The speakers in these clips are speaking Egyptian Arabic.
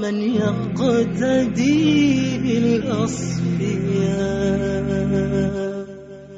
من يقتدي بالأصفياء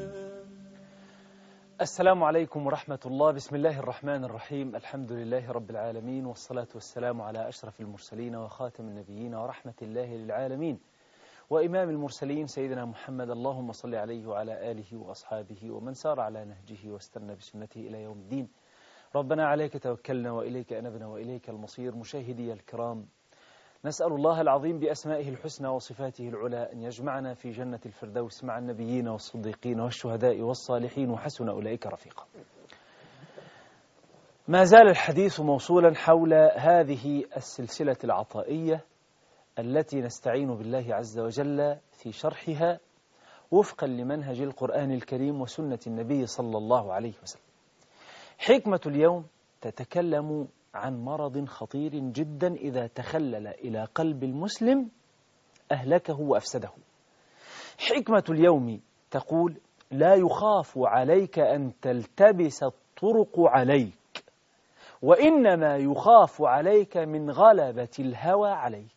السلام عليكم ورحمة الله بسم الله الرحمن الرحيم الحمد لله رب العالمين والصلاة والسلام على أشرف المرسلين وخاتم النبيين ورحمة الله للعالمين وإمام المرسلين سيدنا محمد اللهم صل عليه وعلى آله وأصحابه ومن سار على نهجه واستنى بسنته إلى يوم الدين ربنا عليك توكلنا وإليك أنبنا وإليك المصير مشاهدي الكرام نسأل الله العظيم بأسمائه الحسنى وصفاته العلى أن يجمعنا في جنة الفردوس مع النبيين والصديقين والشهداء والصالحين وحسن أولئك رفيقا ما زال الحديث موصولا حول هذه السلسلة العطائية التي نستعين بالله عز وجل في شرحها وفقا لمنهج القرآن الكريم وسنة النبي صلى الله عليه وسلم حكمة اليوم تتكلم عن مرض خطير جدا إذا تخلل إلى قلب المسلم أهلكه وأفسده حكمة اليوم تقول لا يخاف عليك أن تلتبس الطرق عليك وإنما يخاف عليك من غلبة الهوى عليك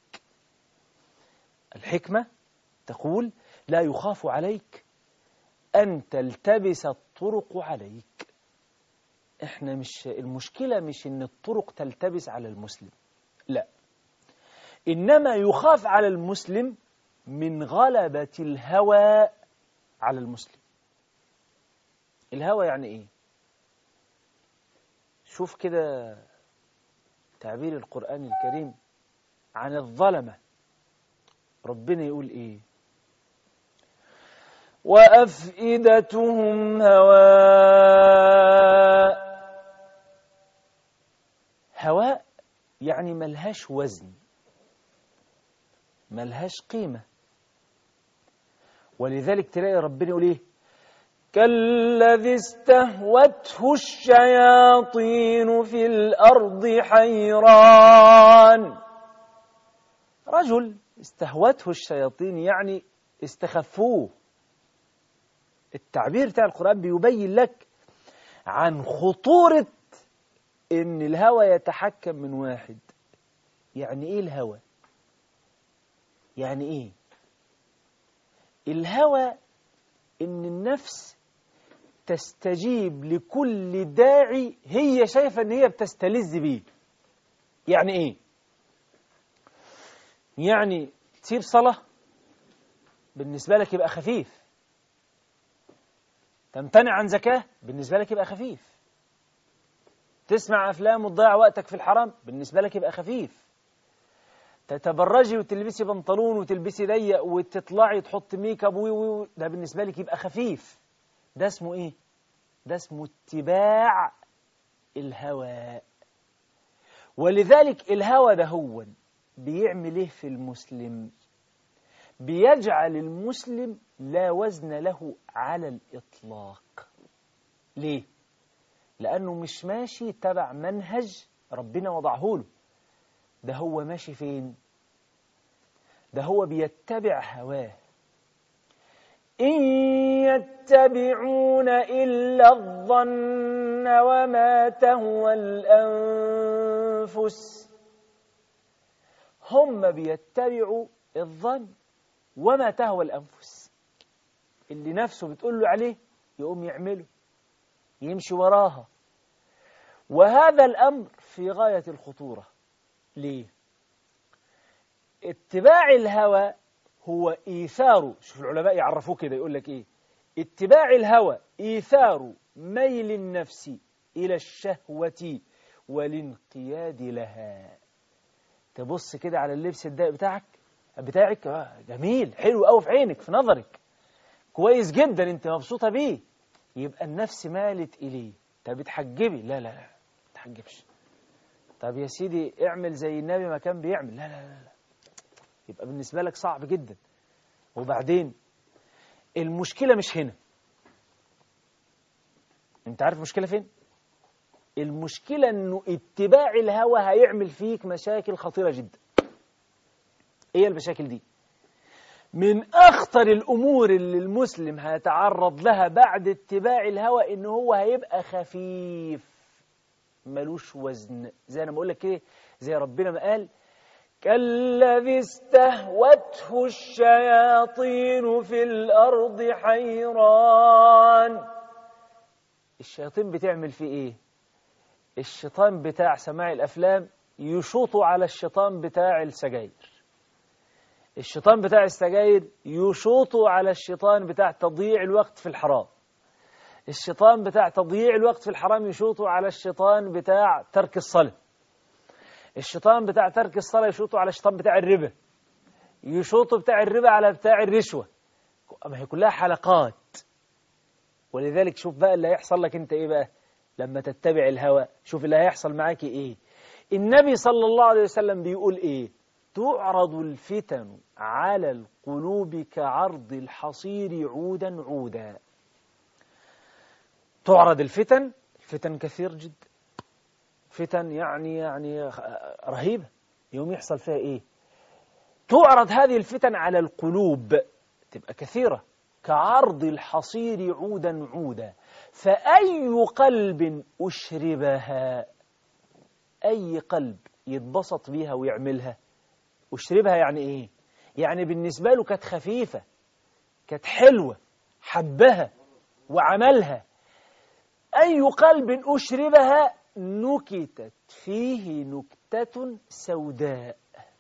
الحكمة تقول لا يخاف عليك أن تلتبس الطرق عليك احنا مش المشكلة مش ان الطرق تلتبس على المسلم لا إنما يخاف على المسلم من غلبة الهوى على المسلم الهوى يعني ايه شوف كده تعبير القرآن الكريم عن الظلمة ربنا يقول ايه وأفئدتهم هواء هواء يعني ملهاش وزن ملهاش قيمة ولذلك تلاقي ربنا يقول ايه كالذي استهوته الشياطين في الأرض حيران رجل استهوته الشياطين يعني استخفوه التعبير بتاع القرآن بيبين لك عن خطورة إن الهوى يتحكم من واحد يعني إيه الهوى؟ يعني إيه؟ الهوى إن النفس تستجيب لكل داعي هي شايفة إن هي بتستلذ بيه يعني إيه؟ يعني تسيب صلاة بالنسبة لك يبقى خفيف تمتنع عن زكاة بالنسبة لك يبقى خفيف تسمع أفلام وتضيع وقتك في الحرام بالنسبة لك يبقى خفيف تتبرجي وتلبسي بنطلون وتلبسي ضيق وتطلعي تحط ميك اب وي ده بالنسبة لك يبقى خفيف ده اسمه ايه ده اسمه اتباع الهوى ولذلك الهوى ده هو بيعمل ايه في المسلم بيجعل المسلم لا وزن له على الإطلاق ليه؟ لأنه مش ماشي تبع منهج ربنا وضعه له ده هو ماشي فين؟ ده هو بيتبع هواه إن يتبعون إلا الظن وما تهوى الأنفس هم بيتبعوا الظن وما تهوى الأنفس اللي نفسه بتقول له عليه يقوم يعمله يمشي وراها وهذا الأمر في غاية الخطورة ليه؟ اتباع الهوى هو إيثار شوف العلماء يعرفوه كده يقول لك إيه اتباع الهوى إيثار ميل النفس إلى الشهوة والانقياد لها تبص كده على اللبس الضيق بتاعك بتاعك آه جميل حلو قوي في عينك في نظرك كويس جدا انت مبسوطه بيه يبقى النفس مالت اليه طب بتحجبي لا لا لا ما تحجبش طب يا سيدي اعمل زي النبي ما كان بيعمل لا لا لا لا يبقى بالنسبه لك صعب جدا وبعدين المشكله مش هنا انت عارف المشكله فين المشكله انه اتباع الهوى هيعمل فيك مشاكل خطيره جدا ايه المشاكل دي من اخطر الامور اللي المسلم هيتعرض لها بعد اتباع الهوى ان هو هيبقى خفيف ملوش وزن زي انا بقول لك ايه زي ربنا ما قال كالذي استهوته الشياطين في الأرض حيران الشياطين بتعمل فيه ايه الشيطان بتاع سماع الأفلام يشوطوا على الشيطان بتاع السجاير الشيطان بتاع السجاير يشوطوا على الشيطان بتاع تضييع الوقت في الحرام الشيطان بتاع تضييع الوقت في الحرام يشوطوا على الشيطان بتاع ترك الصلاة الشيطان بتاع ترك الصلاة يشوطوا على الشيطان بتاع الربا يشوطوا بتاع الربا على بتاع الرشوة ما هي كلها حلقات ولذلك شوف بقى اللي هيحصل لك انت ايه بقى لما تتبع الهوى شوف اللي هيحصل معاك ايه النبي صلى الله عليه وسلم بيقول ايه تعرض الفتن على القلوب كعرض الحصير عودا عودا تعرض الفتن الفتن كثير جدا فتن يعني يعني رهيبة يوم يحصل فيها ايه تعرض هذه الفتن على القلوب تبقى كثيرة كعرض الحصير عودا عودا فأي قلب أشربها أي قلب يتبسط بيها ويعملها أشربها يعني إيه يعني بالنسبة له كانت خفيفة كانت حلوة حبها وعملها أي قلب أشربها نكتت فيه نكتة سوداء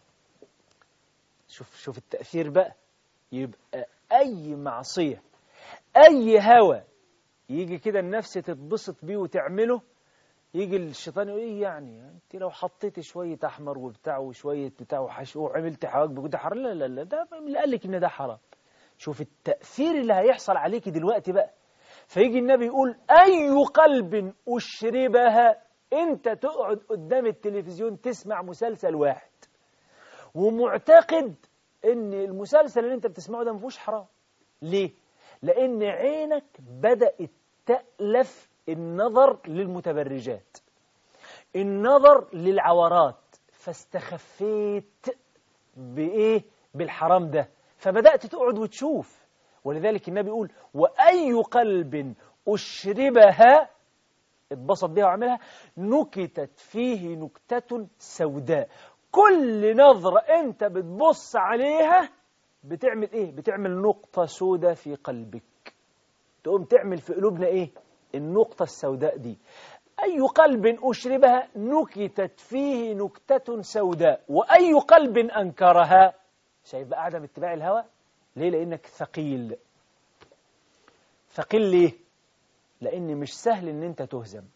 شوف شوف التأثير بقى يبقى أي معصية أي هوى يجي كده النفس تتبسط بيه وتعمله يجي الشيطان يقول ايه يعني انت لو حطيت شويه احمر وبتاع وشويه بتاع وحش وعملت حواجب وده حرام لا لا لا ده اللي قال لك ان ده حرام شوف التاثير اللي هيحصل عليك دلوقتي بقى فيجي النبي يقول اي قلب اشربها انت تقعد قدام التلفزيون تسمع مسلسل واحد ومعتقد ان المسلسل اللي انت بتسمعه ده ما فيهوش حرام ليه لان عينك بدات تالف النظر للمتبرجات النظر للعورات فاستخفيت بايه بالحرام ده فبدات تقعد وتشوف ولذلك النبي يقول واي قلب اشربها اتبسط بها وعملها نكتت فيه نكتة سوداء كل نظرة انت بتبص عليها بتعمل ايه بتعمل نقطة سوداء في قلبك تقوم تعمل في قلوبنا ايه النقطة السوداء دي أي قلب أشربها نكتت فيه نكتة سوداء وأي قلب أنكرها شايف بقى عدم اتباع الهوى ليه لأنك ثقيل ثقيل ليه لأن مش سهل إن أنت تهزم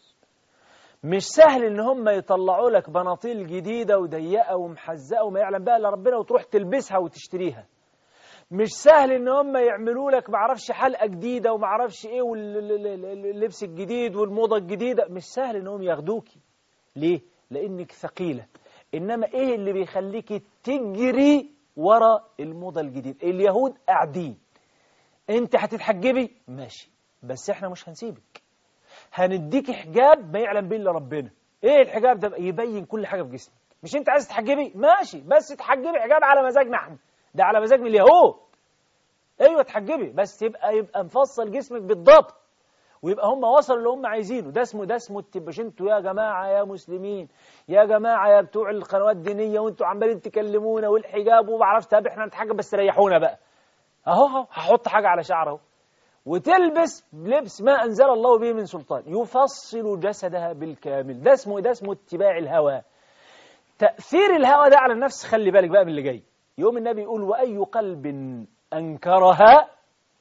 مش سهل إن هم يطلعوا لك بناطيل جديدة وضيقة ومحزقة وما يعلم بقى إلا ربنا وتروح تلبسها وتشتريها مش سهل ان هم يعملوا لك معرفش حلقه جديده ومعرفش ايه واللبس الجديد والموضه الجديده مش سهل انهم ياخدوكي ليه لانك ثقيله انما ايه اللي بيخليكي تجري ورا الموضه الجديده اليهود قاعدين انت هتتحجبي ماشي بس احنا مش هنسيبك هنديكي حجاب ما يعلم به الا ربنا ايه الحجاب ده يبين كل حاجه في جسمك مش انت عايز تحجبي ماشي بس تحجبي حجاب على مزاجنا احنا ده على مزاج من اليهود ايوه تحجبي بس يبقى يبقى مفصل جسمك بالضبط ويبقى هم وصلوا اللي هم عايزينه ده اسمه ده اسمه مش انتوا يا جماعه يا مسلمين يا جماعه يا بتوع القنوات الدينيه وانتوا عمالين تكلمونا والحجاب وما اعرفش طب احنا نتحجب بس ريحونا بقى اهو اهو هحط حاجه على شعره اهو وتلبس لبس ما انزل الله به من سلطان يفصل جسدها بالكامل ده اسمه ده اسمه اتباع الهوى تاثير الهوى ده على النفس خلي بالك بقى من اللي جاي يوم النبي يقول وأي قلب أنكرها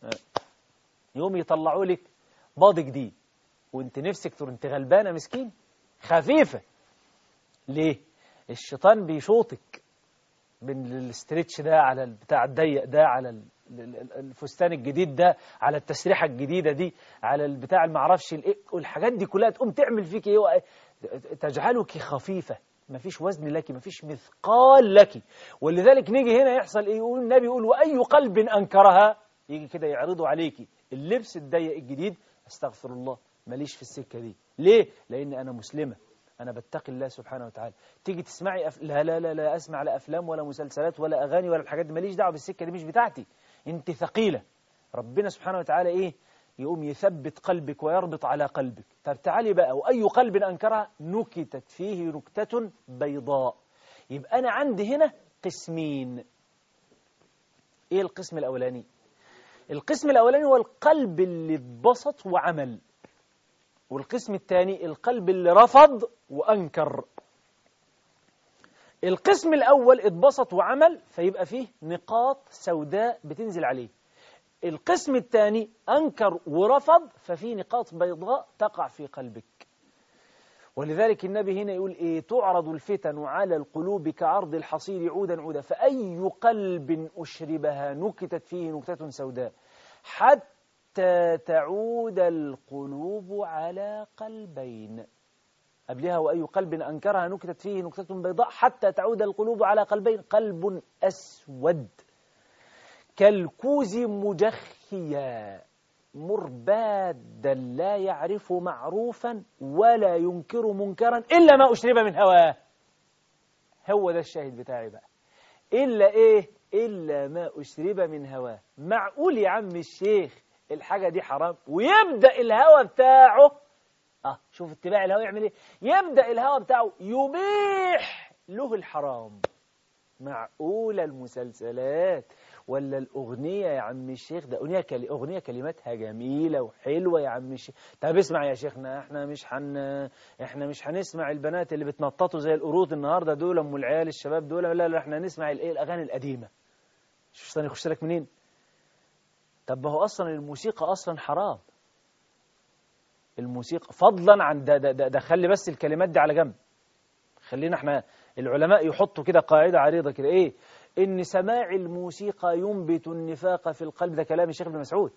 يوم يطلعوا لك باض جديد وانت نفسك تقول انت غلبانة مسكين خفيفة ليه الشيطان بيشوطك من الاسترتش ده على البتاع الضيق ده على الفستان الجديد ده على التسريحة الجديدة دي على البتاع المعرفش الايه والحاجات دي كلها تقوم تعمل فيك ايه تجعلك خفيفة ما فيش وزن لك ما فيش مثقال لك ولذلك نيجي هنا يحصل ايه يقول النبي يقول واي قلب انكرها يجي كده يعرضوا عليكي اللبس الضيق الجديد استغفر الله ماليش في السكه دي ليه لان انا مسلمه انا بتقي الله سبحانه وتعالى تيجي تسمعي أف... لا لا لا لا اسمع لا افلام ولا مسلسلات ولا اغاني ولا الحاجات دي ماليش دعوه بالسكه دي مش بتاعتي انت ثقيله ربنا سبحانه وتعالى ايه يقوم يثبت قلبك ويربط على قلبك طب تعالي بقى وأي قلب أنكرها نكتت فيه نكتة بيضاء يبقى أنا عندي هنا قسمين إيه القسم الأولاني القسم الأولاني هو القلب اللي اتبسط وعمل والقسم الثاني القلب اللي رفض وأنكر القسم الأول اتبسط وعمل فيبقى فيه نقاط سوداء بتنزل عليه القسم الثاني أنكر ورفض ففي نقاط بيضاء تقع في قلبك ولذلك النبي هنا يقول إيه تعرض الفتن على القلوب كعرض الحصير عودا عودا فأي قلب أشربها نكتت فيه نكتة سوداء حتى تعود القلوب على قلبين قبلها وأي قلب أنكرها نكتت فيه نكتة بيضاء حتى تعود القلوب على قلبين قلب أسود كالكوز مجخيا مربادا لا يعرف معروفا ولا ينكر منكرا إلا ما أشرب من هواه هو ده الشاهد بتاعي بقى إلا إيه إلا ما أشرب من هواه معقول يا عم الشيخ الحاجة دي حرام ويبدأ الهوى بتاعه آه شوف اتباع الهوى يعمل إيه يبدأ الهوى بتاعه يبيح له الحرام معقولة المسلسلات ولا الأغنية يا عم الشيخ ده أغنية, كلي أغنية كلماتها جميلة وحلوة يا عم الشيخ طب اسمع يا شيخنا احنا مش حن احنا مش هنسمع البنات اللي بتنططوا زي القرود النهارده دول ام العيال الشباب دول لا لا احنا نسمع الايه الاغاني القديمة شوف الشيطان يخش لك منين طب ما هو اصلا الموسيقى اصلا حرام الموسيقى فضلا عن ده, ده, ده, ده خلي بس الكلمات دي على جنب خلينا احنا العلماء يحطوا كده قاعدة عريضة كده ايه ان سماع الموسيقى ينبت النفاق في القلب ده كلام الشيخ ابن مسعود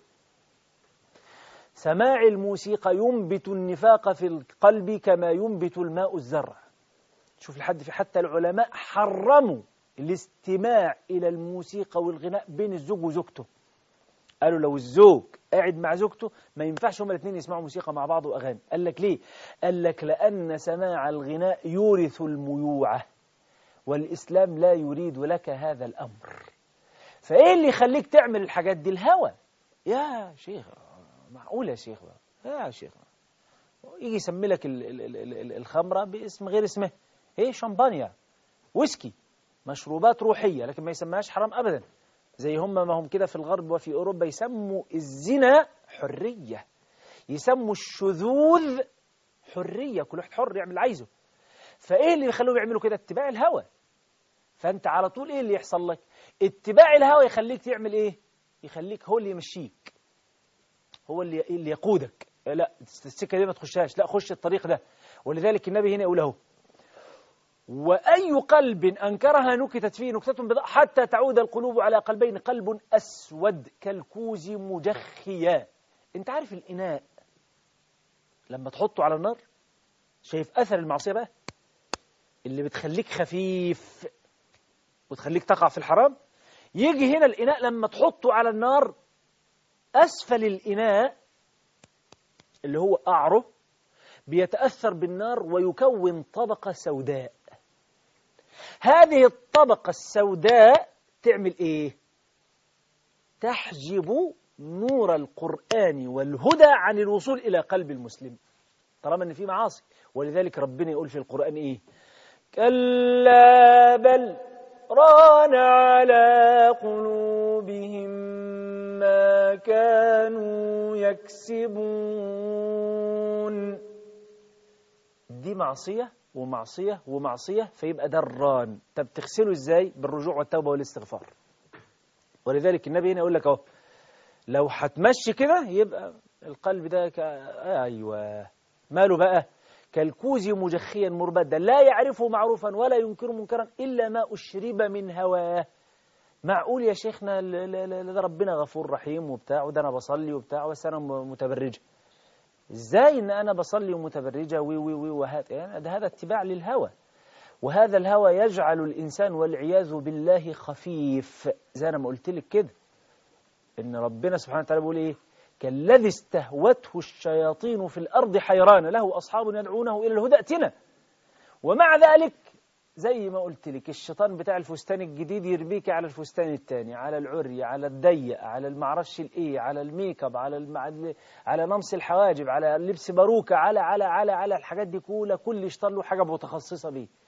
سماع الموسيقى ينبت النفاق في القلب كما ينبت الماء الزرع شوف لحد في حتى العلماء حرموا الاستماع إلى الموسيقى والغناء بين الزوج وزوجته قالوا لو الزوج قاعد مع زوجته ما ينفعش هما الاثنين يسمعوا موسيقى مع بعض وأغاني قال لك ليه قال لك لأن سماع الغناء يورث الميوعة والإسلام لا يريد لك هذا الأمر فإيه اللي يخليك تعمل الحاجات دي الهوى يا شيخ معقول يا شيخ يا شيخ يجي يسمي لك ال- ال- ال- ال- الخمرة باسم غير اسمه ايه شمبانيا ويسكي مشروبات روحية لكن ما يسميهاش حرام أبدا زي هم ما هم كده في الغرب وفي أوروبا يسموا الزنا حرية يسموا الشذوذ حرية كل واحد حر يعمل اللي عايزه فايه اللي يخلوهم يعملوا كده اتباع الهوى فانت على طول ايه اللي يحصل لك اتباع الهوى يخليك تعمل ايه يخليك هو اللي يمشيك هو اللي اللي يقودك لا السكه دي ما تخشهاش لا خش الطريق ده ولذلك النبي هنا يقول له وأي قلب أنكرها نكتت فيه نكتة بضاء حتى تعود القلوب على قلبين قلب أسود كالكوز مجخيا أنت عارف الإناء لما تحطه على النار شايف أثر المعصية بقى اللي بتخليك خفيف وتخليك تقع في الحرام يجي هنا الإناء لما تحطه على النار أسفل الإناء اللي هو قعره بيتأثر بالنار ويكون طبقة سوداء هذه الطبقة السوداء تعمل إيه؟ تحجب نور القرآن والهدى عن الوصول إلى قلب المسلم طالما أن في معاصي ولذلك ربنا يقول في القرآن إيه؟ كلا بل ران على قلوبهم ما كانوا يكسبون دي معصية ومعصية ومعصية فيبقى ده الران طب تغسله ازاي بالرجوع والتوبة والاستغفار ولذلك النبي هنا يقول لك اهو لو هتمشي كده يبقى القلب ده ك... ايوه ماله بقى كالكوز مجخيا مربدا لا يعرف معروفا ولا ينكر منكرا الا ما اشرب من هواه معقول يا شيخنا ل- ل- ل- ده ربنا غفور رحيم وبتاع وده انا بصلي وبتاع بس انا م- متبرجه ازاي ان انا بصلي ومتبرجه وي وي وي وهات يعني ده هذا اتباع للهوى وهذا الهوى يجعل الانسان والعياذ بالله خفيف زي انا ما قلت لك كده ان ربنا سبحانه وتعالى بيقول ايه كالذي استهوته الشياطين في الارض حيران له اصحاب يدعونه الى الهدى ائتنا ومع ذلك زي ما قلت لك الشيطان بتاع الفستان الجديد يرميك على الفستان الثاني على العري على الضيق على المعرفش الايه على الميك اب على الم... على نمص الحواجب على لبس باروكه على على على على الحاجات دي كلها كل شيطان له حاجه متخصصه بيه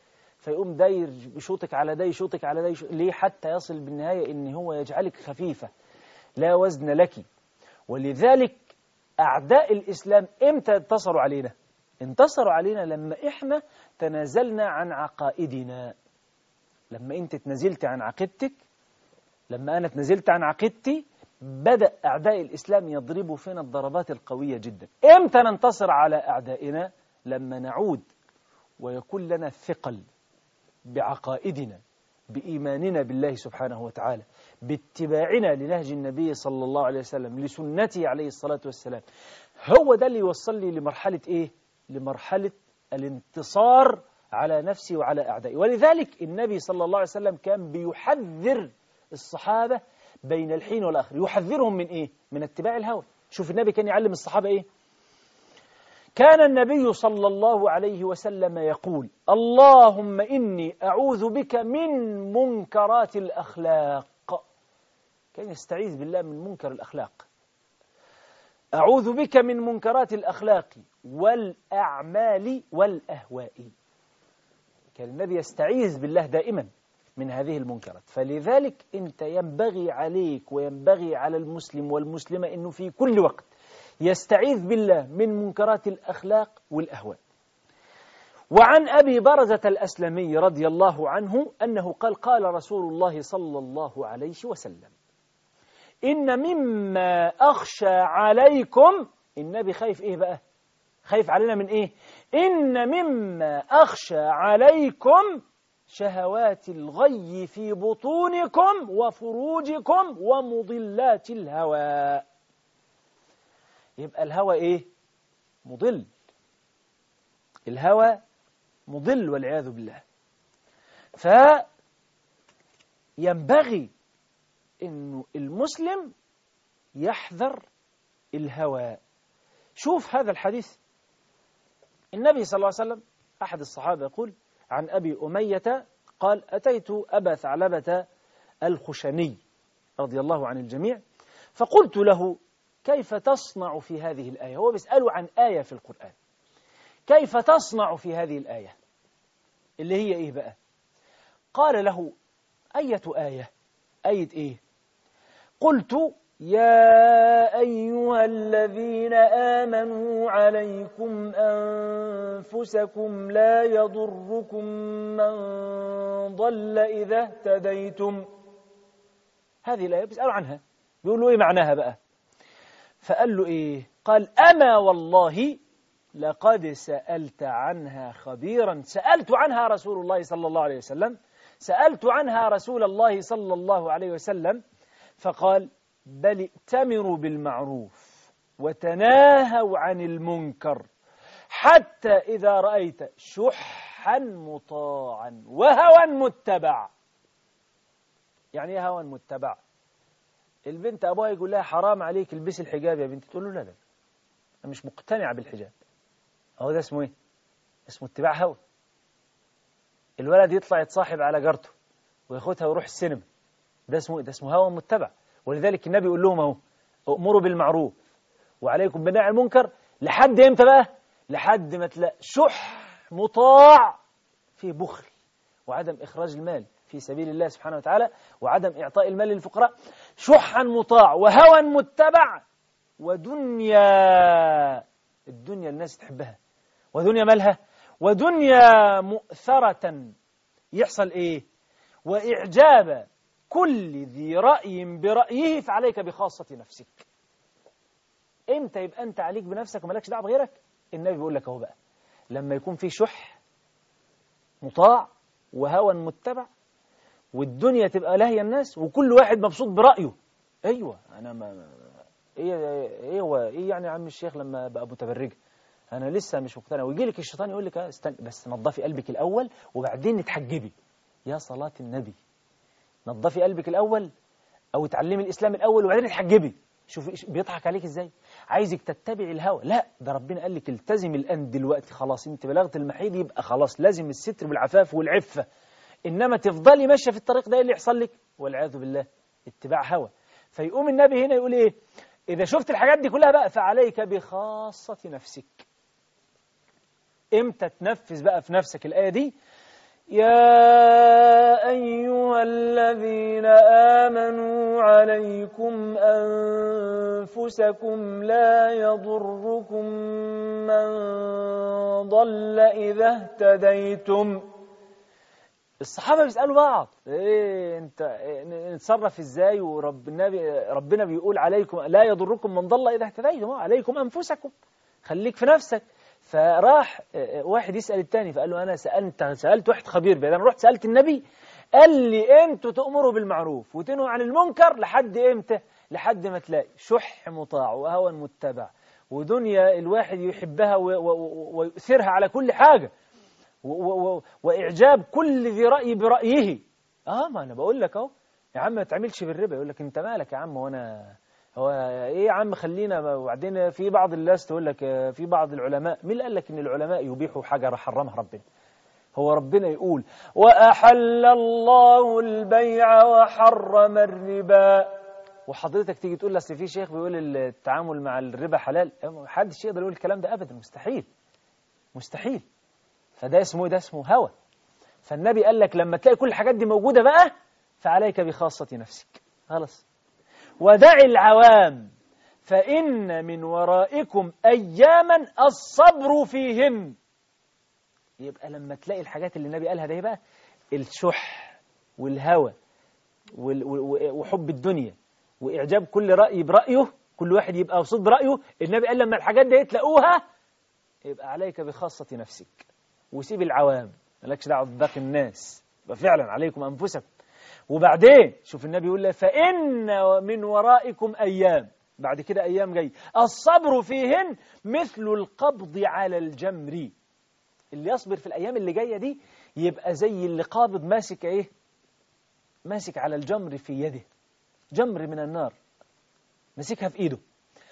فيقوم داير بشوطك على ده يشوطك على ده يشوط ليه حتى يصل بالنهاية إن هو يجعلك خفيفة لا وزن لك ولذلك أعداء الإسلام إمتى انتصروا علينا انتصروا علينا لما إحنا تنازلنا عن عقائدنا لما أنت تنزلت عن عقيدتك لما أنا تنزلت عن عقيدتي بدأ أعداء الإسلام يضربوا فينا الضربات القوية جدا إمتى ننتصر على أعدائنا لما نعود ويكون لنا ثقل بعقائدنا بإيماننا بالله سبحانه وتعالى باتباعنا لنهج النبي صلى الله عليه وسلم لسنته عليه الصلاة والسلام هو ده اللي يوصلني لمرحلة إيه؟ لمرحلة الانتصار على نفسي وعلى أعدائي ولذلك النبي صلى الله عليه وسلم كان بيحذر الصحابة بين الحين والآخر يحذرهم من إيه؟ من اتباع الهوى شوف النبي كان يعلم الصحابة إيه؟ كان النبي صلى الله عليه وسلم يقول اللهم إني أعوذ بك من منكرات الأخلاق كان يستعيذ بالله من منكر الأخلاق أعوذ بك من منكرات الأخلاق والأعمال والأهواء كان النبي يستعيذ بالله دائما من هذه المنكرات فلذلك أنت ينبغي عليك وينبغي على المسلم والمسلمة أنه في كل وقت يستعيذ بالله من منكرات الأخلاق والأهواء وعن أبي برزة الأسلمي رضي الله عنه أنه قال قال رسول الله صلى الله عليه وسلم إن مما أخشى عليكم النبي خايف إيه بقى خايف علينا من إيه إن مما أخشى عليكم شهوات الغي في بطونكم وفروجكم ومضلات الهوى يبقى الهوى إيه مضل الهوى مضل والعياذ بالله فينبغي انه المسلم يحذر الهوى شوف هذا الحديث النبي صلى الله عليه وسلم أحد الصحابة يقول عن أبي أمية قال أتيت أبا ثعلبة الخشني رضي الله عن الجميع فقلت له كيف تصنع في هذه الآية هو بيسأله عن آية في القرآن كيف تصنع في هذه الآية اللي هي إيه بقى قال له أية آية آية إيه قلت يا أيها الذين آمنوا عليكم أنفسكم لا يضركم من ضل إذا اهتديتم هذه الآية بيسألوا عنها بيقولوا إيه معناها بقى فقال له إيه قال أما والله لقد سألت عنها خبيرا سألت عنها رسول الله صلى الله عليه وسلم سألت عنها رسول الله صلى الله عليه وسلم فقال بل ائتمروا بالمعروف وتناهوا عن المنكر حتى إذا رأيت شحا مطاعا وهوى متبع يعني ايه هوى متبع البنت أبوها يقول لها حرام عليك البسي الحجاب يا بنتي تقول له لا لا أنا مش مقتنعة بالحجاب هو ده اسمه ايه اسمه اتباع هوى الولد يطلع يتصاحب على جارته وياخدها ويروح السينما ده اسمه ده اسمه هوى متبع ولذلك النبي يقول لهم اهو امروا بالمعروف وعليكم بناء المنكر لحد امتى بقى لحد ما تلاقي شح مطاع فيه بخل وعدم اخراج المال في سبيل الله سبحانه وتعالى وعدم اعطاء المال للفقراء شحا مطاع وهوى متبع ودنيا الدنيا الناس تحبها ودنيا مالها ودنيا مؤثرة يحصل ايه واعجاب كل ذي رأي برأيه فعليك بخاصة نفسك امتى يبقى انت عليك بنفسك ومالكش دعوه بغيرك النبي بيقول لك اهو بقى لما يكون في شح مطاع وهوى متبع والدنيا تبقى لاهيه الناس وكل واحد مبسوط برأيه ايوه انا ما ايه ايه هو ايه يعني يا عم الشيخ لما بقى متبرجه انا لسه مش مقتنع ويجي لك الشيطان يقول لك استنى بس نظفي قلبك الاول وبعدين نتحجبي يا صلاه النبي نظفي قلبك الأول أو تعلمي الإسلام الأول وبعدين اتحجبي شوفي بيضحك عليك إزاي عايزك تتبعي الهوى لا ده ربنا قال لك التزم الآن دلوقتي خلاص أنت بلغت المحيض يبقى خلاص لازم الستر بالعفاف والعفة إنما تفضلي ماشية في الطريق ده اللي يحصل لك والعياذ بالله اتباع هوى فيقوم النبي هنا يقول إيه إذا شفت الحاجات دي كلها بقى فعليك بخاصة نفسك إمتى تنفذ بقى في نفسك الآية دي يا أيها الذين آمنوا عليكم أنفسكم لا يضركم من ضل إذا اهتديتم الصحابة بيسألوا بعض إيه انت إيه نتصرف ازاي ورب النبي ربنا بيقول عليكم لا يضركم من ضل إذا اهتديتم عليكم أنفسكم خليك في نفسك فراح واحد يسأل التاني فقال له أنا سألت سألت واحد خبير بيه أنا رحت سألت النبي قال لي أنتوا تأمروا بالمعروف وتنهوا عن المنكر لحد إمتى لحد ما تلاقي شح مطاع وهوى متبع ودنيا الواحد يحبها ويؤثرها على كل حاجة وإعجاب كل ذي رأي برأيه اه ما أنا بقول لك أهو يا عم ما تعملش بالربا يقول لك أنت مالك يا عم وأنا هو ايه يا عم خلينا وبعدين في بعض الناس تقول لك في بعض العلماء مين قال لك ان العلماء يبيحوا حاجه حرمها ربنا هو ربنا يقول واحل الله البيع وحرم الربا وحضرتك تيجي تقول اصل في شيخ بيقول التعامل مع الربا حلال محدش يقدر يقول الكلام ده ابدا مستحيل مستحيل فده اسمه ده اسمه هوى فالنبي قال لك لما تلاقي كل الحاجات دي موجوده بقى فعليك بخاصه نفسك خلاص ودع العوام فإن من ورائكم أياما الصبر فيهن يبقى لما تلاقي الحاجات اللي النبي قالها ده بقى الشح والهوى وحب الدنيا وإعجاب كل رأي برأيه كل واحد يبقى مبسوط برأيه النبي قال لما الحاجات دي تلاقوها يبقى عليك بخاصة نفسك وسيب العوام مالكش دعوة بباقي الناس يبقى فعلا عليكم أنفسكم وبعدين شوف النبي يقول له فإن من ورائكم أيام بعد كده أيام جاي الصبر فيهن مثل القبض على الجمر اللي يصبر في الأيام اللي جاية دي يبقى زي اللي قابض ماسك إيه ماسك على الجمر في يده جمر من النار ماسكها في إيده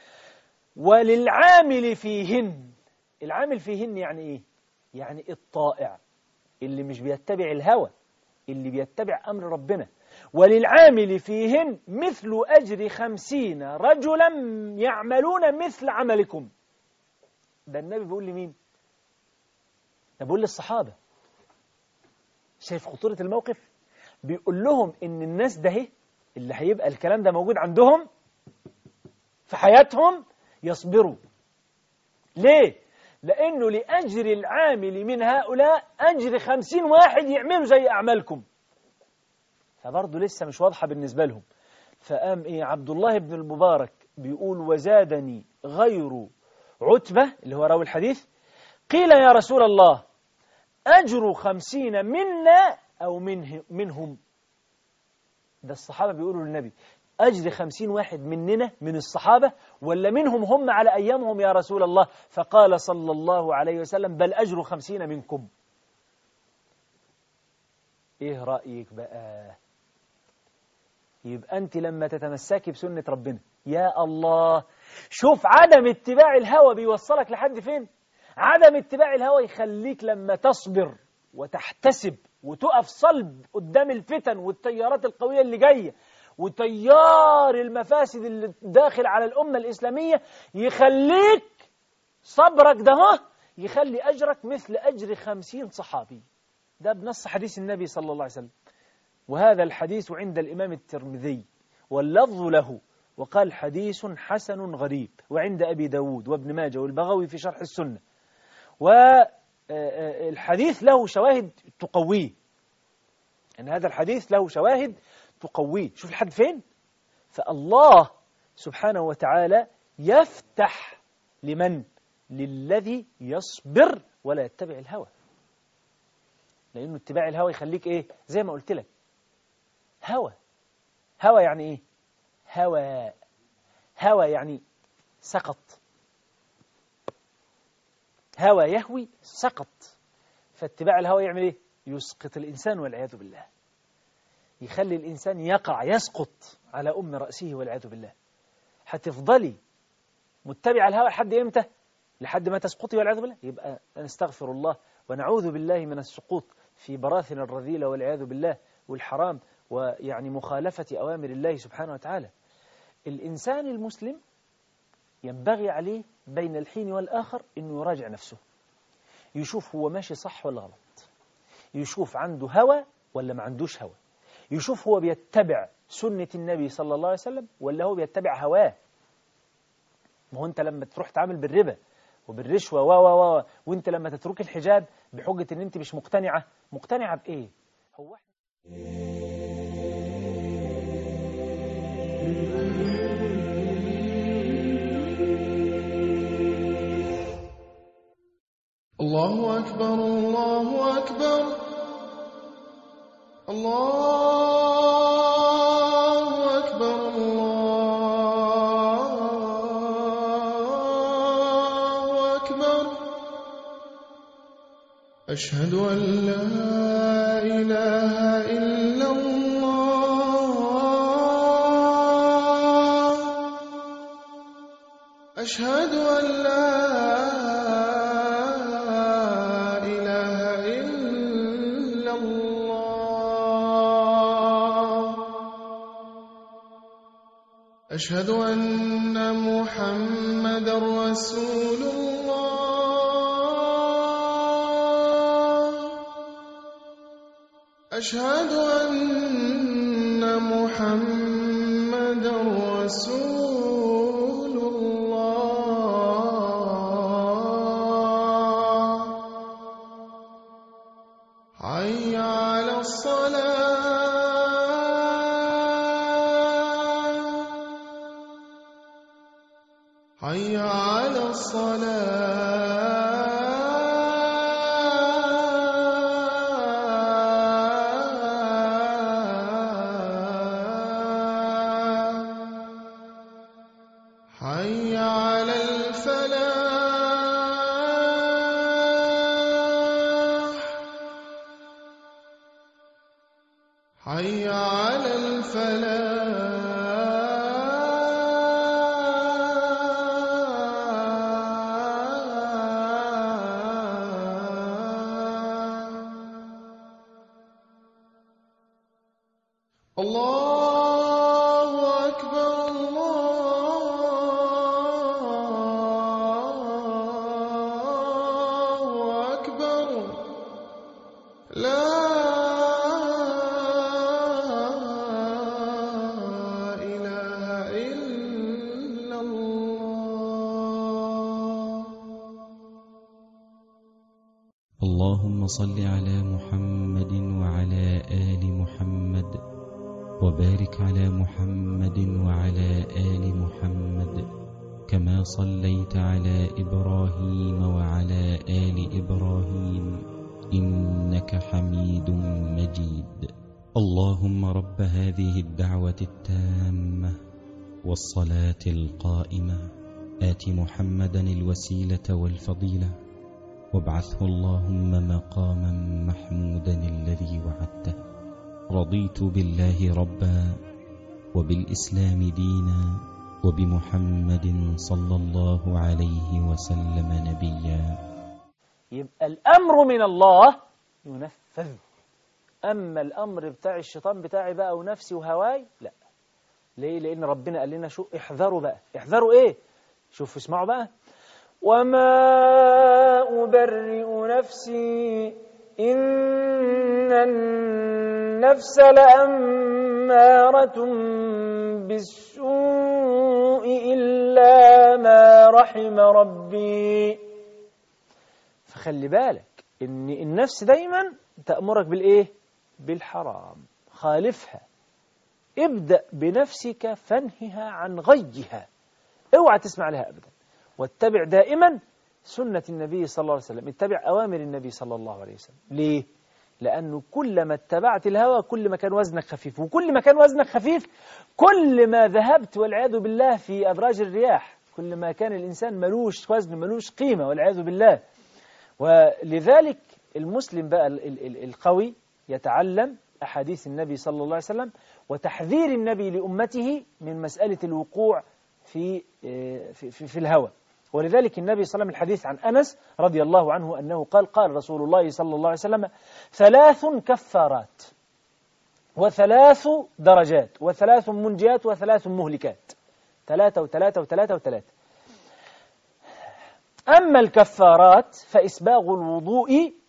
وللعامل فيهن العامل فيهن يعني إيه يعني الطائع اللي مش بيتبع الهوى اللي بيتبع أمر ربنا وللعامل فيهن مثل أجر خمسين رجلا يعملون مثل عملكم ده النبي بيقول لمين ده بيقول للصحابة شايف خطورة الموقف بيقول لهم إن الناس ده هي اللي هيبقى الكلام ده موجود عندهم في حياتهم يصبروا ليه لأنه لأجر العامل من هؤلاء أجر خمسين واحد يعملوا زي أعمالكم فبرضه لسه مش واضحة بالنسبة لهم فقام إيه عبد الله بن المبارك بيقول وزادني غير عتبة اللي هو راوي الحديث قيل يا رسول الله أجر خمسين منا أو منه منهم ده الصحابة بيقولوا للنبي أجر خمسين واحد مننا من الصحابة ولا منهم هم على أيامهم يا رسول الله فقال صلى الله عليه وسلم بل أجر خمسين منكم إيه رأيك بقى يبقى أنت لما تتمسكي بسنة ربنا يا الله شوف عدم اتباع الهوى بيوصلك لحد فين عدم اتباع الهوى يخليك لما تصبر وتحتسب وتقف صلب قدام الفتن والتيارات القوية اللي جاية وتيار المفاسد اللي داخل على الأمة الإسلامية يخليك صبرك ده يخلي أجرك مثل أجر خمسين صحابي ده بنص حديث النبي صلى الله عليه وسلم وهذا الحديث عند الإمام الترمذي واللفظ له وقال حديث حسن غريب وعند أبي داود وابن ماجه والبغوي في شرح السنة والحديث له شواهد تقويه أن هذا الحديث له شواهد تقويه شوف لحد فين فالله سبحانه وتعالى يفتح لمن للذي يصبر ولا يتبع الهوى لأنه اتباع الهوى يخليك إيه زي ما قلت لك هوى هوى يعني إيه هوى هوى يعني سقط هوى يهوي سقط فاتباع الهوى يعمل إيه يسقط الإنسان والعياذ بالله يخلي الإنسان يقع يسقط على أم رأسه والعياذ بالله هتفضلي متبع الهوى لحد إمتى لحد ما تسقطي والعياذ بالله يبقى نستغفر الله ونعوذ بالله من السقوط في براثن الرذيلة والعياذ بالله والحرام ويعني مخالفة أوامر الله سبحانه وتعالى الإنسان المسلم ينبغي عليه بين الحين والآخر أنه يراجع نفسه يشوف هو ماشي صح ولا غلط يشوف عنده هوى ولا ما عندوش هوى يشوف هو بيتبع سنة النبي صلى الله عليه وسلم ولا هو بيتبع هواه ما هو انت لما تروح تعامل بالربا وبالرشوة و و و وانت لما تترك الحجاب بحجة ان انت مش مقتنعة مقتنعة بايه هو احنا الله أكبر الله أكبر الله أكبر الله أكبر أشهد أن لا إله إلا الله أشهد أن لا إله إلا الله أشهد أن محمد رسول الله أشهد أن محمد رسول الله حي على الصلاة حي على الصلاة حي على الفلاح حي على الفلاح الله أكبر الله أكبر لا إله إلا الله اللهم صل على محمد وعلى آل محمد وبارك على محمد وعلى آل محمد كما صليت على إبراهيم وعلى آل إبراهيم إنك حميد مجيد اللهم رب هذه الدعوة التامة والصلاة القائمة آت محمدا الوسيلة والفضيلة وابعثه اللهم مقاما محمودا الذي وعدته رضيت بالله ربا وبالإسلام دينا وبمحمد صلى الله عليه وسلم نبيا يبقى الأمر من الله ينفذ أما الأمر بتاع الشيطان بتاعي بقى ونفسي وهواي لا ليه لأن ربنا قال لنا شو احذروا بقى احذروا إيه شوفوا اسمعوا بقى وما أبرئ نفسي إن النفس لأمارة بالسوء إلا ما رحم ربي فخلي بالك إن النفس دايما تأمرك بالإيه؟ بالحرام خالفها ابدأ بنفسك فانهها عن غيها اوعى تسمع لها أبدا واتبع دائما سنة النبي صلى الله عليه وسلم اتبع أوامر النبي صلى الله عليه وسلم ليه؟ لأنه كلما اتبعت الهوى كل ما كان وزنك خفيف وكل ما كان وزنك خفيف كل ما ذهبت والعياذ بالله في أدراج الرياح كل ما كان الإنسان ملوش وزن ملوش قيمة والعياذ بالله ولذلك المسلم بقى ال- ال- ال- القوي يتعلم أحاديث النبي صلى الله عليه وسلم وتحذير النبي لأمته من مسألة الوقوع في في, في, في الهوى ولذلك النبي صلى الله عليه وسلم الحديث عن أنس رضي الله عنه أنه قال قال رسول الله صلى الله عليه وسلم ثلاث كفارات وثلاث درجات وثلاث منجيات وثلاث مهلكات ثلاثة وثلاثة وثلاثة وثلاثة أما الكفارات فإسباغ الوضوء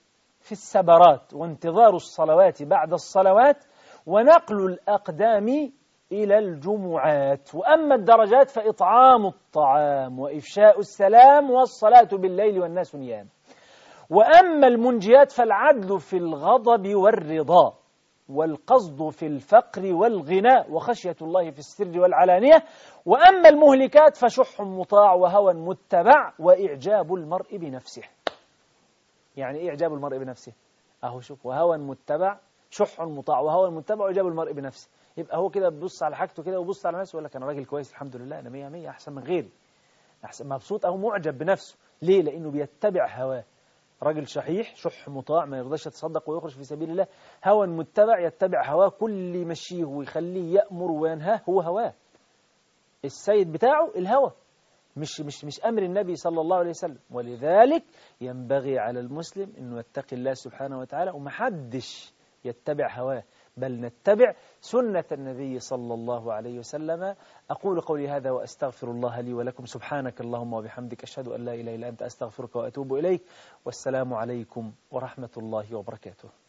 في السبرات وانتظار الصلوات بعد الصلوات ونقل الأقدام إلى الجمعات وأما الدرجات فإطعام الطعام وإفشاء السلام والصلاة بالليل والناس نيام وأما المنجيات فالعدل في الغضب والرضا والقصد في الفقر والغنى وخشية الله في السر والعلانية وأما المهلكات فشح مطاع وهوى متبع وإعجاب المرء بنفسه يعني إيه إعجاب المرء بنفسه أهو شوف وهوى متبع شح مطاع وهوى متبع وإعجاب المرء بنفسه يبقى هو كده بيبص على حاجته كده ويبص على نفسه ويقول لك أنا راجل كويس الحمد لله أنا مية مية أحسن من غيري أحسن مبسوط أو معجب بنفسه ليه لأنه بيتبع هواه راجل شحيح شح مطاع ما يرضاش يتصدق ويخرج في سبيل الله هوى متبع يتبع هواه كل يمشيه ويخليه يأمر وينهاه هو هواه السيد بتاعه الهوى مش مش مش امر النبي صلى الله عليه وسلم ولذلك ينبغي على المسلم انه يتقي الله سبحانه وتعالى ومحدش يتبع هواه بل نتبع سنة النبي صلى الله عليه وسلم أقول قولي هذا وأستغفر الله لي ولكم سبحانك اللهم وبحمدك أشهد أن لا إله إلا أنت أستغفرك وأتوب إليك والسلام عليكم ورحمة الله وبركاته